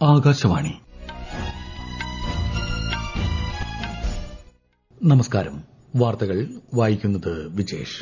ആകാശവാണി നമസ്കാരം വാർത്തകൾ വായിക്കുന്നത് വിജേഷ്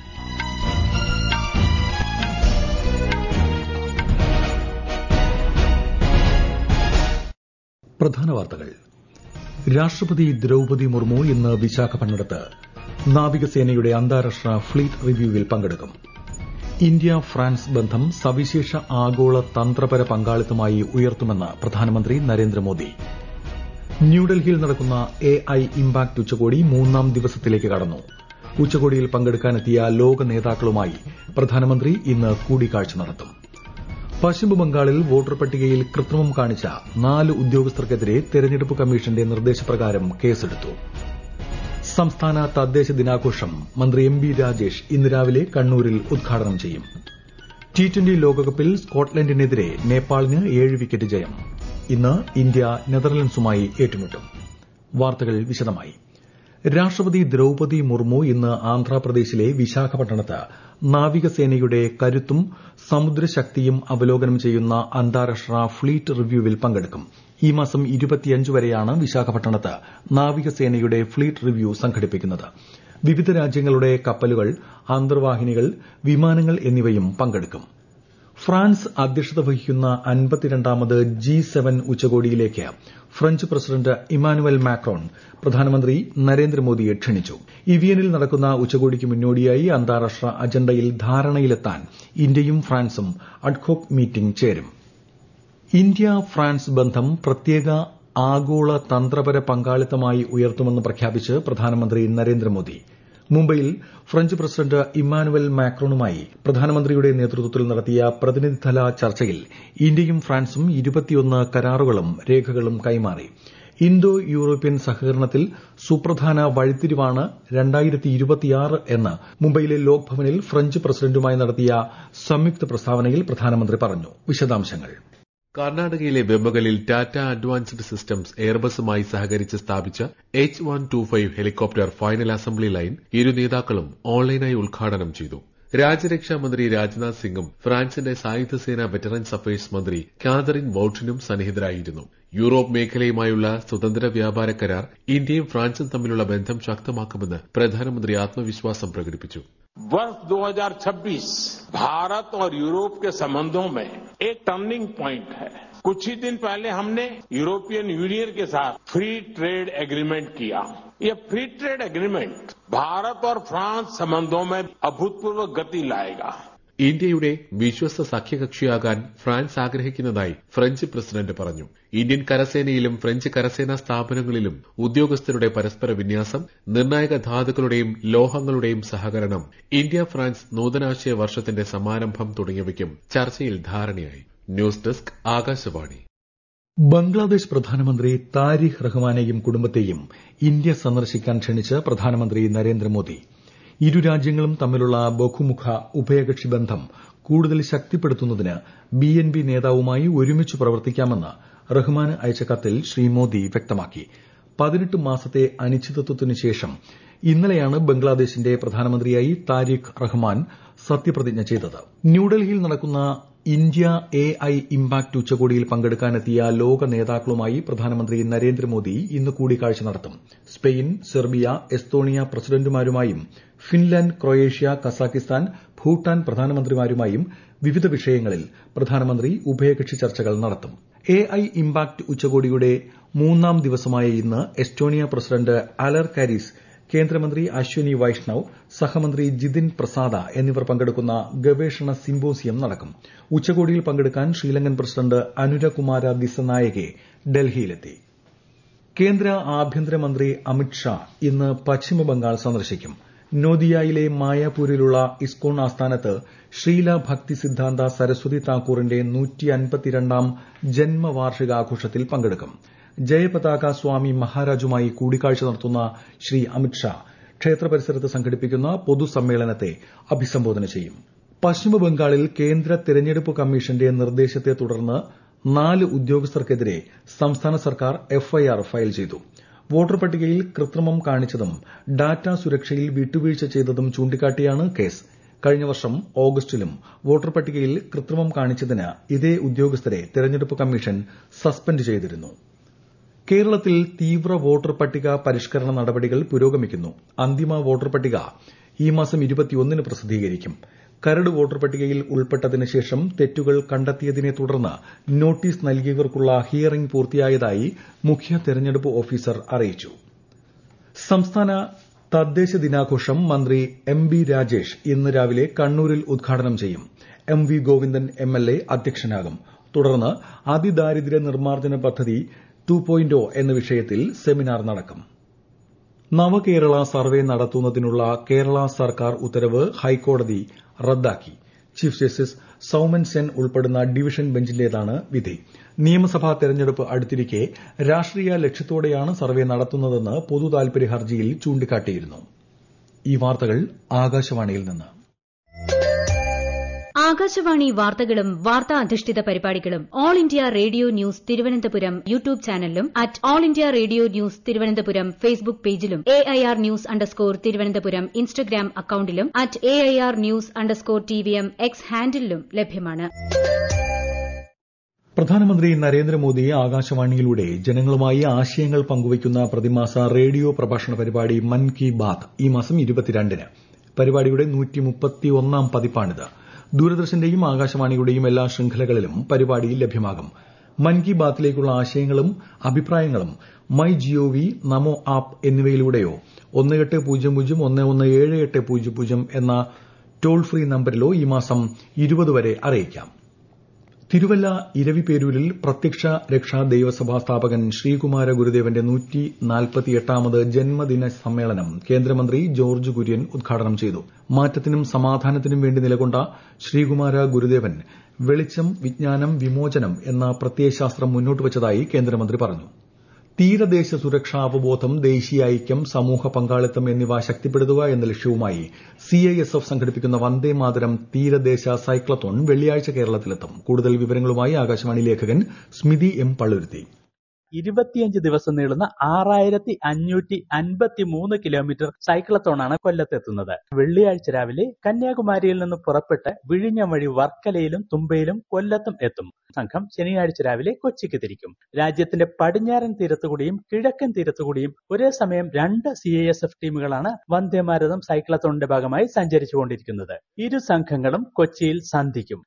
പ്രധാന വാർത്തകൾ രാഷ്ട്രപതി ദ്രൌപതി മുർമു ഇന്ന് വിശാഖപട്ടണത്ത് നാവികസേനയുടെ അന്താരാഷ്ട്ര ഫ്ലീറ്റ് റിവ്യൂവിൽ പങ്കെടുക്കും ഇന്ത്യ ഫ്രാൻസ് ബന്ധം സവിശേഷ ആഗോള തന്ത്രപര പങ്കാളിത്തമായി ഉയർത്തുമെന്ന് പ്രധാനമന്ത്രി നരേന്ദ്രമോദി ന്യൂഡൽഹിയിൽ നടക്കുന്ന എ ഐ ഇംപാക്ട് ഉച്ചകോടി മൂന്നാം ദിവസത്തിലേക്ക് കടന്നു ഉച്ചകോടിയിൽ പങ്കെടുക്കാനെത്തിയ ലോക നേതാക്കളുമായി പ്രധാനമന്ത്രി ഇന്ന് കൂടിക്കാഴ്ച നടത്തും പശ്ചിമബംഗാളിൽ വോട്ടർ പട്ടികയിൽ കൃത്രിമം കാണിച്ച നാല് ഉദ്യോഗസ്ഥർക്കെതിരെ തെരഞ്ഞെടുപ്പ് കമ്മീഷന്റെ നിർദ്ദേശപ്രകാരം കേസെടുത്തു സംസ്ഥാന തദ്ദേശ ദിനാഘോഷം മന്ത്രി എം ബി രാജേഷ് ഇന്ന് രാവിലെ കണ്ണൂരിൽ ഉദ്ഘാടനം ചെയ്യും ടി ട്വന്റി ലോകകപ്പിൽ സ്കോട്ട്ലൻഡിനെതിരെ നേപ്പാളിന് ഏഴ് വിക്കറ്റ് ജയം ഇന്ന് ഇന്ത്യ നെതർലൻഡ്സുമായി ഏറ്റുമുട്ടും വാർത്തകൾ വിശദമായി രാഷ്ട്രപതി ദ്രൌപതി മുർമു ഇന്ന് ആന്ധ്രാപ്രദേശിലെ വിശാഖപട്ടണത്ത് നാവികസേനയുടെ കരുത്തും സമുദ്രശക്തിയും അവലോകനം ചെയ്യുന്ന അന്താരാഷ്ട്ര ഫ്ലീറ്റ് റിവ്യൂവിൽ പങ്കെടുക്കും ഈ മാസം വരെയാണ് വിശാഖപട്ടണത്ത് നാവികസേനയുടെ ഫ്ലീറ്റ് റിവ്യൂ സംഘടിപ്പിക്കുന്നത് വിവിധ രാജ്യങ്ങളുടെ കപ്പലുകൾ അന്തർവാഹിനികൾ വിമാനങ്ങൾ എന്നിവയും പങ്കെടുക്കും ഫ്രാൻസ് അധ്യക്ഷത വഹിക്കുന്ന അൻപത്തിരണ്ടാമത് ജി സെവൻ ഉച്ചകോടിയിലേക്ക് ഫ്രഞ്ച് പ്രസിഡന്റ് ഇമാനുവൽ മാക്രോൺ പ്രധാനമന്ത്രി നരേന്ദ്രമോദിയെ ക്ഷണിച്ചു ഇവിയനിൽ നടക്കുന്ന ഉച്ചകോടിക്ക് മുന്നോടിയായി അന്താരാഷ്ട്ര അജണ്ടയിൽ ധാരണയിലെത്താൻ ഇന്ത്യയും ഫ്രാൻസും അഡ്ഹോക് മീറ്റിംഗ് ചേരും ഇന്ത്യ ഫ്രാൻസ് ബന്ധം പ്രത്യേക ആഗോള തന്ത്രപര പങ്കാളിത്തമായി ഉയർത്തുമെന്ന് പ്രഖ്യാപിച്ച് പ്രധാനമന്ത്രി നരേന്ദ്രമോദി മുംബൈയിൽ ഫ്രഞ്ച് പ്രസിഡന്റ് ഇമ്മാനുവൽ മാക്രോണുമായി പ്രധാനമന്ത്രിയുടെ നേതൃത്വത്തിൽ നടത്തിയ പ്രതിനിധിതല ചർച്ചയിൽ ഇന്ത്യയും ഫ്രാൻസും ഇരുപത്തിയൊന്ന് കരാറുകളും രേഖകളും കൈമാറി ഇന്തോ യൂറോപ്യൻ സഹകരണത്തിൽ സുപ്രധാന വഴിത്തിരിവാണ് എന്ന് മുംബൈയിലെ ലോക് ഭവനിൽ ഫ്രഞ്ച് പ്രസിഡന്റുമായി നടത്തിയ സംയുക്ത പ്രസ്താവനയിൽ പ്രധാനമന്ത്രി പറഞ്ഞു വിശദാംശങ്ങൾ കർണാടകയിലെ വെമ്പകലിൽ ടാറ്റ അഡ്വാൻസ്ഡ് സിസ്റ്റംസ് എയർബസുമായി സഹകരിച്ച് സ്ഥാപിച്ച H one two five helicopter final assembly line ഇരു നേതാക്കളും ഓൺലൈനായി ഉദ്ഘാടനം ചെയ്തു രാജ്യരക്ഷാ മന്ത്രി രാജ്നാഥ് സിംഗും ഫ്രാൻസിന്റെ സായുധസേന വെറ്ററൻസ് അഫയേഴ്സ് മന്ത്രി കാതറിൻ വൌട്ടിനും സന്നിഹിതരായിരുന്നു യൂറോപ്പ് മേഖലയുമായുള്ള സ്വതന്ത്ര വ്യാപാര കരാർ ഇന്ത്യയും ഫ്രാൻസും തമ്മിലുള്ള ബന്ധം ശക്തമാക്കുമെന്ന് പ്രധാനമന്ത്രി ആത്മവിശ്വാസം പ്രകടിപ്പിച്ചു वर्ष 2026 भारत और यूरोप के संबंधों में एक टर्निंग प्वाइंट है कुछ ही दिन पहले हमने यूरोपियन यूनियन के साथ फ्री ट्रेड एग्रीमेंट किया यह फ्री ट्रेड एग्रीमेंट भारत और फ्रांस संबंधों में अभूतपूर्व गति लाएगा ഇന്ത്യയുടെ വിശ്വസ്ത സഖ്യകക്ഷിയാകാൻ ഫ്രാൻസ് ആഗ്രഹിക്കുന്നതായി ഫ്രഞ്ച് പ്രസിഡന്റ് പറഞ്ഞു ഇന്ത്യൻ കരസേനയിലും ഫ്രഞ്ച് കരസേനാ സ്ഥാപനങ്ങളിലും ഉദ്യോഗസ്ഥരുടെ പരസ്പര വിന്യാസം നിർണായക ധാതുക്കളുടെയും ലോഹങ്ങളുടെയും സഹകരണം ഇന്ത്യ ഫ്രാൻസ് നൂതനാശയ വർഷത്തിന്റെ സമാരംഭം തുടങ്ങിയവയ്ക്കും ചർച്ചയിൽ ധാരണയായി ന്യൂസ് ഡെസ്ക് ആകാശവാണി ബംഗ്ലാദേശ് പ്രധാനമന്ത്രി താരിഖ് റഹ്മാനെയും കുടുംബത്തെയും ഇന്ത്യ സന്ദർശിക്കാൻ ക്ഷണിച്ച് പ്രധാനമന്ത്രി നരേന്ദ്രമോദി ഇരു രാജ്യങ്ങളും തമ്മിലുള്ള ബഹുമുഖ ഉഭയകക്ഷി ബന്ധം കൂടുതൽ ശക്തിപ്പെടുത്തുന്നതിന് ബി എൻ ബി നേതാവുമായി ഒരുമിച്ച് പ്രവർത്തിക്കാമെന്ന് റഹ്മാന് അയച്ച കത്തിൽ ശ്രീ മോദി വ്യക്തമാക്കി പതിനെട്ട് മാസത്തെ അനിശ്ചിതത്വത്തിനു ശേഷം ഇന്നലെയാണ് ബംഗ്ലാദേശിന്റെ പ്രധാനമന്ത്രിയായി താരിഖ് റഹ്മാൻ സത്യപ്രതിജ്ഞ ചെയ്തത് ന്യൂഡൽഹിയിൽ നടക്കുന്ന ഇന്ത്യ എ ഐ ഇംപാക്ട് ഉച്ചകോടിയിൽ പങ്കെടുക്കാനെത്തിയ ലോക നേതാക്കളുമായി പ്രധാനമന്ത്രി നരേന്ദ്രമോദി ഇന്ന് കൂടിക്കാഴ്ച നടത്തും സ്പെയിൻ സെർബിയ എസ്തോണിയ പ്രസിഡന്റുമാരുമായും ഫിൻലാൻഡ് ക്രൊയേഷ്യ കസാഖിസ്ഥാൻ ഭൂട്ടാൻ പ്രധാനമന്ത്രിമാരുമായും വിവിധ വിഷയങ്ങളിൽ പ്രധാനമന്ത്രി ഉഭയകക്ഷി ചർച്ചകൾ നടത്തും എ ഐ ഇംപാക്ട് ഉച്ചകോടിയുടെ മൂന്നാം ദിവസമായ ഇന്ന് എസ്റ്റോണിയ പ്രസിഡന്റ് അലർ കാരിസ് കേന്ദ്രമന്ത്രി അശ്വനി വൈഷ്ണവ് സഹമന്ത്രി ജിതിൻ പ്രസാദ എന്നിവർ പങ്കെടുക്കുന്ന ഗവേഷണ സിമ്പോസിയം നടക്കും ഉച്ചകോടിയിൽ പങ്കെടുക്കാൻ ശ്രീലങ്കൻ പ്രസിഡന്റ് അനുരകുമാര ദിസനായകെ ഡൽഹിയിലെത്തി കേന്ദ്ര ആഭ്യന്തരമന്ത്രി അമിത്ഷാ ഇന്ന് പശ്ചിമബംഗാൾ സന്ദർശിക്കും നോദിയയിലെ മായാപൂരിലുള്ള ഇസ്കോൺ ആസ്ഥാനത്ത് ശ്രീല ഭക്തി സിദ്ധാന്ത സരസ്വതി താക്കൂറിന്റെ നൂറ്റിയൻപത്തിരണ്ടാം ജന്മവാർഷികാഘോഷത്തിൽ പങ്കെടുക്കും ജയപതാക സ്വാമി മഹാരാജുമായി കൂടിക്കാഴ്ച നടത്തുന്ന ശ്രീ അമിത്ഷാ ക്ഷേത്ര പരിസരത്ത് സംഘടിപ്പിക്കുന്ന പൊതുസമ്മേളനത്തെ അഭിസംബോധന ചെയ്യും പശ്ചിമബംഗാളിൽ കേന്ദ്ര തെരഞ്ഞെടുപ്പ് കമ്മീഷന്റെ നിർദ്ദേശത്തെ തുടർന്ന് നാല് ഉദ്യോഗസ്ഥർക്കെതിരെ സംസ്ഥാന സർക്കാർ എഫ്ഐആർ ഫയൽ ചെയ്തു വോട്ടർ പട്ടികയിൽ കൃത്രിമം കാണിച്ചതും ഡാറ്റ സുരക്ഷയിൽ വിട്ടുവീഴ്ച ചെയ്തതും ചൂണ്ടിക്കാട്ടിയാണ് കേസ് കഴിഞ്ഞ വർഷം ഓഗസ്റ്റിലും വോട്ടർ പട്ടികയിൽ കൃത്രിമം കാണിച്ചതിന് ഇതേ ഉദ്യോഗസ്ഥരെ തെരഞ്ഞെടുപ്പ് കമ്മീഷൻ സസ്പെൻഡ് ചെയ്തിരുന്നു കേരളത്തിൽ തീവ്ര വോട്ടർ പട്ടിക പരിഷ്കരണ നടപടികൾ പുരോഗമിക്കുന്നു അന്തിമ വോട്ടർ പട്ടിക ഈ മാസം ഇരുപത്തിയൊന്നിന് പ്രസിദ്ധീകരിക്കും കരട് വോട്ടർ പട്ടികയിൽ ഉൾപ്പെട്ടതിന് ശേഷം തെറ്റുകൾ കണ്ടെത്തിയതിനെ തുടർന്ന് നോട്ടീസ് നൽകിയവർക്കുള്ള ഹിയറിംഗ് പൂർത്തിയായതായി മുഖ്യ തെരഞ്ഞെടുപ്പ് ഓഫീസർ അറിയിച്ചു സംസ്ഥാന തദ്ദേശ ദിനാഘോഷം മന്ത്രി എം ബി രാജേഷ് ഇന്ന് രാവിലെ കണ്ണൂരിൽ ഉദ്ഘാടനം ചെയ്യും M V Govindan M L A അധ്യക്ഷനാകും തുടർന്ന് അതിദാരിദ്ര്യ നിർമ്മാർജ്ജന പദ്ധതി ടു പോയിന്റ് എന്ന വിഷയത്തിൽ സെമിനാർ നടക്കും നവകേരള സർവേ നടത്തുന്നതിനുള്ള കേരള സർക്കാർ ഉത്തരവ് ഹൈക്കോടതി റദ്ദാക്കി ചീഫ് ജസ്റ്റിസ് സൌമൻ സെൻ ഉൾപ്പെടുന്ന ഡിവിഷൻ ബെഞ്ചിന്റേതാണ് വിധി നിയമസഭാ തെരഞ്ഞെടുപ്പ് അടുത്തിരിക്കെ രാഷ്ട്രീയ ലക്ഷ്യത്തോടെയാണ് സർവേ നടത്തുന്നതെന്ന് പൊതുതാൽപര്യ ഹർജിയിൽ ചൂണ്ടിക്കാട്ടിയിരുന്നു ഈ വാർത്തകൾ ആകാശവാണിയിൽ നിന്ന് ആകാശവാണി വാർത്തകളും വാർത്താ അധിഷ്ഠിത പരിപാടികളും All India Radio News Thiruvananthapuram YouTube ചാനലിലും at All India Radio News Thiruvananthapuram Facebook പേജിലും A I R news underscore Thiruvananthapuram Instagram അക്കൌണ്ടിലും at A I R news underscore T V M X ഹാൻഡിലും ലഭ്യമാണ് പ്രധാനമന്ത്രി നരേന്ദ്രമോദി ആകാശവാണിയിലൂടെ ജനങ്ങളുമായി ആശയങ്ങൾ പങ്കുവയ്ക്കുന്ന പ്രതിമാസ റേഡിയോ പ്രഭാഷണ പരിപാടി മൻ കി ബാത് ഈ മാസം ഇരുപത്തിരണ്ടിന് പരിപാടിയുടെ നൂറ്റിമുപ്പത്തിയൊന്നാം പതിപ്പാണിത് ദൂരദർശന്റെയും ആകാശവാണിയുടെയും എല്ലാ ശൃംഖലകളിലും പരിപാടി ലഭ്യമാകും മൻ കി ബാത്തിലേക്കുള്ള ആശയങ്ങളും അഭിപ്രായങ്ങളും മൈ ജിഒവി നമോ ആപ്പ് എന്നിവയിലൂടെയോ ഒന്ന് എട്ട് പൂജ്യം പൂജ്യം ഒന്ന് ഒന്ന് ഏഴ് എട്ട് പൂജ്യം പൂജ്യം എന്ന ടോൾ ഫ്രീ നമ്പരിലോ ഈ മാസം ഇരുപത് വരെ അറിയിക്കാം തിരുവല്ല ഇരവിപേരൂരിൽ പ്രത്യക്ഷ രക്ഷാ ദൈവസഭാ സ്ഥാപകൻ ശ്രീകുമാര ഗുരുദേവന്റെ നൂറ്റി നാൽപ്പത്തിയെട്ടാമത് ജന്മദിന സമ്മേളനം കേന്ദ്രമന്ത്രി ജോർജ് കുര്യൻ ഉദ്ഘാടനം ചെയ്തു മാറ്റത്തിനും സമാധാനത്തിനും വേണ്ടി നിലകൊണ്ട ശ്രീകുമാര ഗുരുദേവൻ വെളിച്ചം വിജ്ഞാനം വിമോചനം എന്ന പ്രത്യയശാസ്ത്രം മുന്നോട്ട് വച്ചതായി കേന്ദ്രമന്ത്രി പറഞ്ഞു തീരദേശ സുരക്ഷാ അവബോധം ദേശീയ ഐക്യം സമൂഹ പങ്കാളിത്തം എന്നിവ ശക്തിപ്പെടുത്തുക എന്ന ലക്ഷ്യവുമായി സിഐഎസ്എഫ് സംഘടിപ്പിക്കുന്ന വന്ദേ മാതരം തീരദേശ സൈക്ലത്തോൺ വെള്ളിയാഴ്ച കേരളത്തിലെത്തും കൂടുതൽ വിവരങ്ങളുമായി ആകാശവാണി ലേഖകൻ സ്മിതി എം പള്ളുരുത്തി ഇരുപത്തിയഞ്ച് ദിവസം നീളുന്ന ആറായിരത്തി അഞ്ഞൂറ്റി അൻപത്തി മൂന്ന് കിലോമീറ്റർ സൈക്ലത്തോണാണ് കൊല്ലത്തെത്തുന്നത് വെള്ളിയാഴ്ച രാവിലെ കന്യാകുമാരിയിൽ നിന്ന് പുറപ്പെട്ട് വിഴിഞ്ഞം വഴി വർക്കലയിലും തുമ്പയിലും കൊല്ലത്തും എത്തും സംഘം ശനിയാഴ്ച രാവിലെ കൊച്ചിക്ക് തിരിക്കും രാജ്യത്തിന്റെ പടിഞ്ഞാറൻ തീരത്തുകൂടിയും കിഴക്കൻ തീരത്തുകൂടിയും ഒരേ സമയം രണ്ട് സി ഐ എസ് എഫ് ടീമുകളാണ് വന്ദേമാരതം സൈക്ലത്തോണിന്റെ ഭാഗമായി സഞ്ചരിച്ചുകൊണ്ടിരിക്കുന്നത് ഇരു സംഘങ്ങളും കൊച്ചിയിൽ സന്ധിക്കും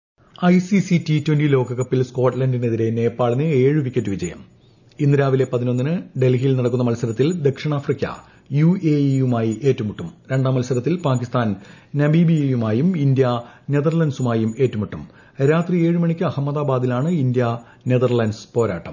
ഐസിസി ടി ട്വന്റി ലോകകപ്പിൽ സ്കോട്ട്ലൻഡിനെതിരെ നേപ്പാളിന് ഏഴ് വിക്കറ്റ് വിജയം ഇന്ന് രാവിലെ പതിനൊന്നിന് ഡൽഹിയിൽ നടക്കുന്ന മത്സരത്തിൽ ദക്ഷിണാഫ്രിക്ക യു എ ഇയുമായി ഏറ്റുമുട്ടും രണ്ടാം മത്സരത്തിൽ പാകിസ്ഥാൻ നമീബിയയുമായും ഇന്ത്യ നെതർലൻഡ്സുമായും ഏറ്റുമുട്ടും രാത്രി ഏഴ് മണിക്ക് അഹമ്മദാബാദിലാണ് ഇന്ത്യ നെതർലൻഡ്സ് പോരാട്ടം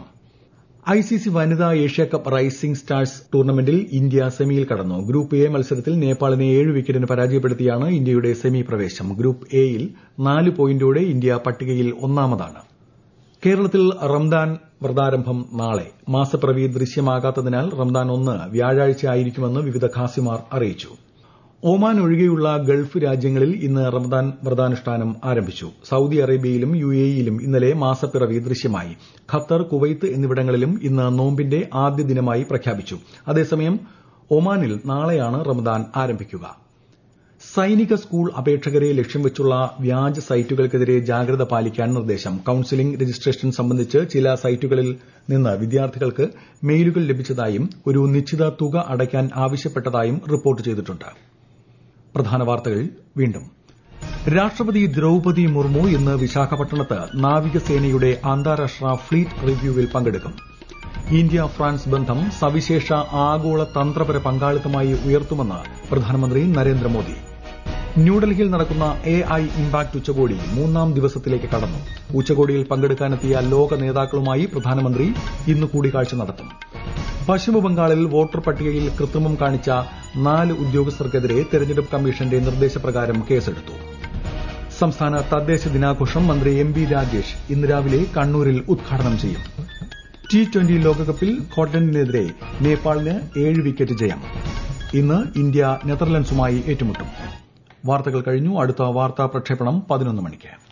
ഐസിസി വനിതാ ഏഷ്യാകപ്പ് റൈസിംഗ് സ്റ്റാർസ് ടൂർണമെന്റിൽ ഇന്ത്യ സെമിയിൽ കടന്നു ഗ്രൂപ്പ് എ മത്സരത്തിൽ നേപ്പാളിനെ ഏഴ് വിക്കറ്റിന് പരാജയപ്പെടുത്തിയാണ് ഇന്ത്യയുടെ സെമി പ്രവേശം ഗ്രൂപ്പ് എയിൽ നാല് പോയിന്റോടെ ഇന്ത്യ പട്ടികയിൽ ഒന്നാമതാണ് കേരളത്തിൽ റംദാൻ വ്രതാരംഭം നാളെ മാസപ്പിറവി ദൃശ്യമാകാത്തതിനാൽ റംദാൻ ഒന്ന് വ്യാഴാഴ്ച ആയിരിക്കുമെന്ന് വിവിധ ഖാസിമാർ അറിയിച്ചു ഒമാൻ ഒഴികെയുള്ള ഗൾഫ് രാജ്യങ്ങളിൽ ഇന്ന് റമദാൻ വ്രതാനുഷ്ഠാനം ആരംഭിച്ചു സൌദി അറേബ്യയിലും യു എയിലും ഇന്നലെ മാസപ്പിറവി ദൃശ്യമായി ഖത്തർ കുവൈത്ത് എന്നിവിടങ്ങളിലും ഇന്ന് നോമ്പിന്റെ ആദ്യ ദിനമായി പ്രഖ്യാപിച്ചു അതേസമയം ഒമാനിൽ നാളെയാണ് റമദാൻ ആരംഭിക്കുക സൈനിക സ്കൂൾ അപേക്ഷകരെ ലക്ഷ്യം വെച്ചുള്ള വ്യാജ സൈറ്റുകൾക്കെതിരെ ജാഗ്രത പാലിക്കാൻ നിർദ്ദേശം കൌൺസിലിംഗ് രജിസ്ട്രേഷൻ സംബന്ധിച്ച് ചില സൈറ്റുകളിൽ നിന്ന് വിദ്യാർത്ഥികൾക്ക് മെയിലുകൾ ലഭിച്ചതായും ഒരു നിശ്ചിത തുക അടയ്ക്കാൻ ആവശ്യപ്പെട്ടതായും റിപ്പോർട്ട് ചെയ്തിട്ടുണ്ട് പ്രധാന വാർത്തകൾ വീണ്ടും രാഷ്ട്രപതി ദ്രൌപതി മുർമു ഇന്ന് വിശാഖപട്ടണത്ത് നാവികസേനയുടെ അന്താരാഷ്ട്ര ഫ്ലീറ്റ് റിവ്യൂവിൽ പങ്കെടുക്കും ഇന്ത്യ ഫ്രാൻസ് ബന്ധം സവിശേഷ ആഗോള തന്ത്രപര പങ്കാളിത്തമായി ഉയർത്തുമെന്ന് പ്രധാനമന്ത്രി നരേന്ദ്രമോദി ന്യൂഡൽഹിയിൽ നടക്കുന്ന എ ഐ ഇംപാക്ട് ഉച്ചകോടി മൂന്നാം ദിവസത്തിലേക്ക് കടന്നു ഉച്ചകോടിയിൽ പങ്കെടുക്കാനെത്തിയ ലോക നേതാക്കളുമായി പ്രധാനമന്ത്രി ഇന്ന് കൂടിക്കാഴ്ച നടത്തും പശ്ചിമബംഗാളിൽ വോട്ടർ പട്ടികയിൽ കൃത്രിമം കാണിച്ച നാല് ഉദ്യോഗസ്ഥർക്കെതിരെ തെരഞ്ഞെടുപ്പ് കമ്മീഷന്റെ നിർദ്ദേശപ്രകാരം കേസെടുത്തു സംസ്ഥാന തദ്ദേശ ദിനാഘോഷം മന്ത്രി എം ബി രാജേഷ് ഇന്ന് രാവിലെ കണ്ണൂരിൽ ഉദ്ഘാടനം ചെയ്യും ടി ട്വന്റി ലോകകപ്പിൽ സ്കോട്ട്ലൻഡിനെതിരെ നേപ്പാളിന് ഏഴ് വിക്കറ്റ് ജയം ഇന്ന് ഇന്ത്യ നെതർലൻഡ്സുമായി ഏറ്റുമുട്ടും വാർത്തകൾ കഴിഞ്ഞു അടുത്ത വാർത്താ പ്രക്ഷേപണം പതിനൊന്ന് മണിക്ക്